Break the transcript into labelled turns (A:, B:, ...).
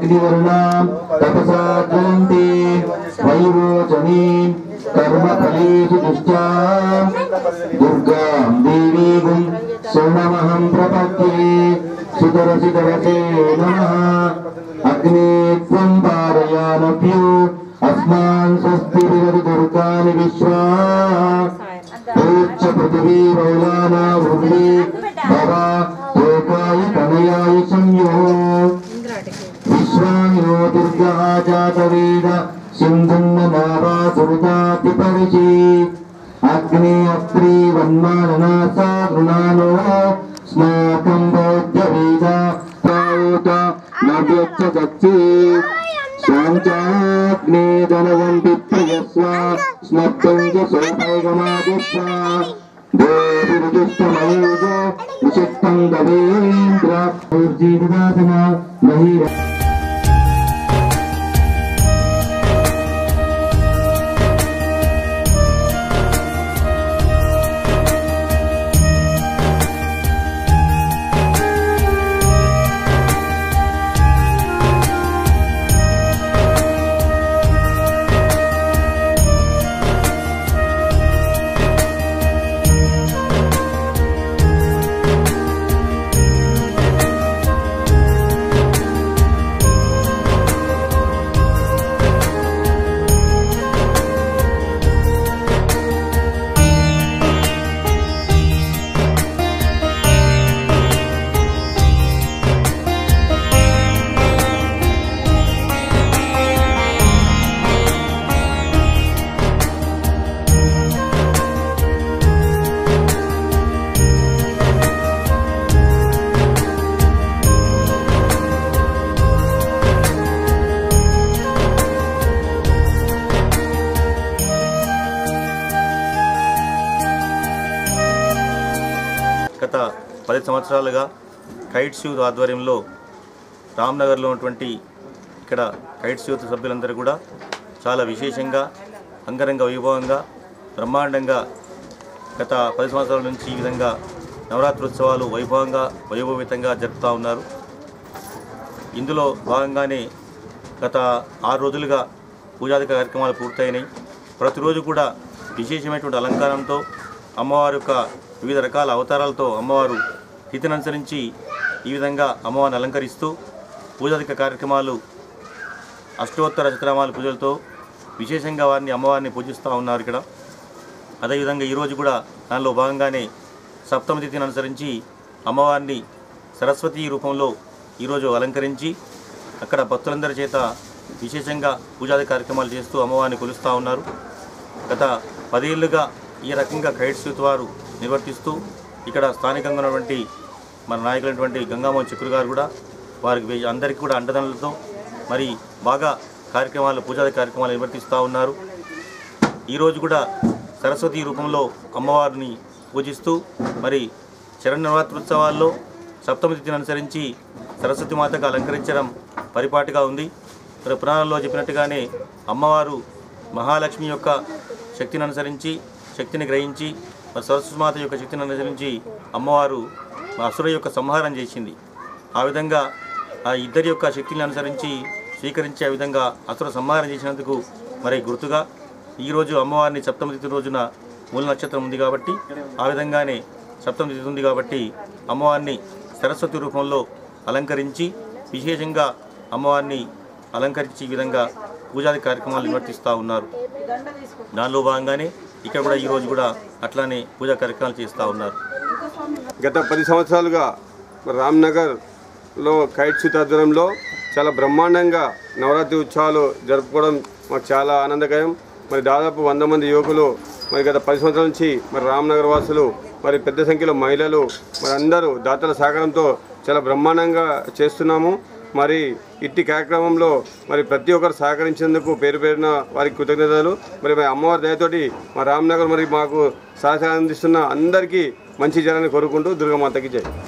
A: अग्निवर्णां तपसा ज्वलन्ति वैरोचनीं कर्मफलेषु दुष्टां दुर्गां देवीगुं सोममहं प्रपद्ये सुतरसितरसे नमः अग्ने त्वं पारयानभ्यो अस्मान् स्वस्तिर्वरि दुर्गानि विश्वा प्रोच्च पृथिवी मौलाना वृद्धि भवा लोकाय तनयाय संयो विश्वामिनो दुर्गः जातवेद सिन्धुन्न नावा सुरतातिपरिचि अग्ने अत्रि वन्मानना सा गृणानो स्माकं बौद्धवेद प्रायोत नव्यच्च दत्ति स्वाञ्चाग्ने दनवं विप्रयस्व स्मत्तं च सोपैगमादिस्व देविरुजुष्टमयोज विशक्तं दवेन्द्र ऊर्जीविदासना बहिर
B: గత పది సంవత్సరాలుగా కైట్స్ యూత్ ఆధ్వర్యంలో రామ్నగర్లో ఉన్నటువంటి ఇక్కడ కైట్స్ యూత్ సభ్యులందరూ కూడా చాలా విశేషంగా అంగరంగ వైభవంగా బ్రహ్మాండంగా గత పది సంవత్సరాల నుంచి ఈ విధంగా నవరాత్రి ఉత్సవాలు వైభవంగా వైభవితంగా జరుపుతూ ఉన్నారు ఇందులో భాగంగానే గత ఆరు రోజులుగా పూజాది కార్యక్రమాలు పూర్తయినాయి ప్రతిరోజు కూడా విశేషమైనటువంటి అలంకారంతో అమ్మవారి యొక్క వివిధ రకాల అవతారాలతో అమ్మవారు హితిని అనుసరించి ఈ విధంగా అమ్మవారిని అలంకరిస్తూ పూజాదిక కార్యక్రమాలు అష్టోత్తర శతనామాల పూజలతో విశేషంగా వారిని అమ్మవారిని పూజిస్తూ ఉన్నారు ఇక్కడ అదేవిధంగా ఈరోజు కూడా దానిలో భాగంగానే సప్తమి తిథిని అనుసరించి అమ్మవారిని సరస్వతి రూపంలో ఈరోజు అలంకరించి అక్కడ భక్తులందరి చేత విశేషంగా పూజాది కార్యక్రమాలు చేస్తూ అమ్మవారిని కొలుస్తూ ఉన్నారు గత పదేళ్లుగా ఈ రకంగా కైట్స్ యూత్ వారు నిర్వర్తిస్తూ ఇక్కడ స్థానికంగా ఉన్నటువంటి మన నాయకులైనటువంటి గంగామోహన్ చక్రు గారు కూడా వారికి వే- అందరికీ కూడా అండదండలతో మరి బాగా కార్యక్రమాలు పూజాది కార్యక్రమాలు నిర్వర్తిస్తూ ఉన్నారు ఈరోజు కూడా సరస్వతి రూపంలో అమ్మవారిని పూజిస్తూ మరి శరణవరాత్రోత్సవాల్లో సప్తమి తిథిని అనుసరించి సరస్వతి మాతగా అలంకరించడం పరిపాటిగా ఉంది మరి పురాణాల్లో చెప్పినట్టుగానే అమ్మవారు మహాలక్ష్మి యొక్క శక్తిని అనుసరించి శక్తిని గ్రహించి మరి సరస్వతి మాత యొక్క శక్తిని అనుసరించి అమ్మవారు అసుర యొక్క సంహారం చేసింది ఆ విధంగా ఆ ఇద్దరి యొక్క శక్తిని అనుసరించి స్వీకరించే విధంగా అసుర సంహారం చేసినందుకు మరి గుర్తుగా ఈరోజు అమ్మవారిని సప్తమి తిథి రోజున మూల నక్షత్రం ఉంది కాబట్టి ఆ విధంగానే సప్తమి తిథి ఉంది కాబట్టి అమ్మవారిని సరస్వతి రూపంలో అలంకరించి విశేషంగా అమ్మవారిని అలంకరించి ఈ విధంగా పూజాది కార్యక్రమాలు నిర్వర్తిస్తూ ఉన్నారు దానిలో భాగంగానే ఇక్కడ కూడా ఈరోజు కూడా అట్లానే పూజా కార్యక్రమాలు చేస్తూ ఉన్నారు
C: గత పది సంవత్సరాలుగా రామ్నగర్లో కైట్ సూత్ ఆధ్వర్యంలో చాలా బ్రహ్మాండంగా నవరాత్రి ఉత్సవాలు జరుపుకోవడం మాకు చాలా ఆనందకరం మరి దాదాపు వంద మంది యువకులు మరి గత పది సంవత్సరాల నుంచి మరి రామ్నగర్ వాసులు మరి పెద్ద సంఖ్యలో మహిళలు మరి అందరూ దాతల సహకారంతో చాలా బ్రహ్మాండంగా చేస్తున్నాము మరి ఇట్టి కార్యక్రమంలో మరి ప్రతి ఒక్కరు సహకరించేందుకు పేరు పేరున వారికి కృతజ్ఞతలు మరి మా అమ్మవారి దయతోటి మా రామ్నగర్ మరి మాకు సహకారం అందిస్తున్న అందరికీ మంచి జరగాలని కోరుకుంటూ దుర్గమాతకి జై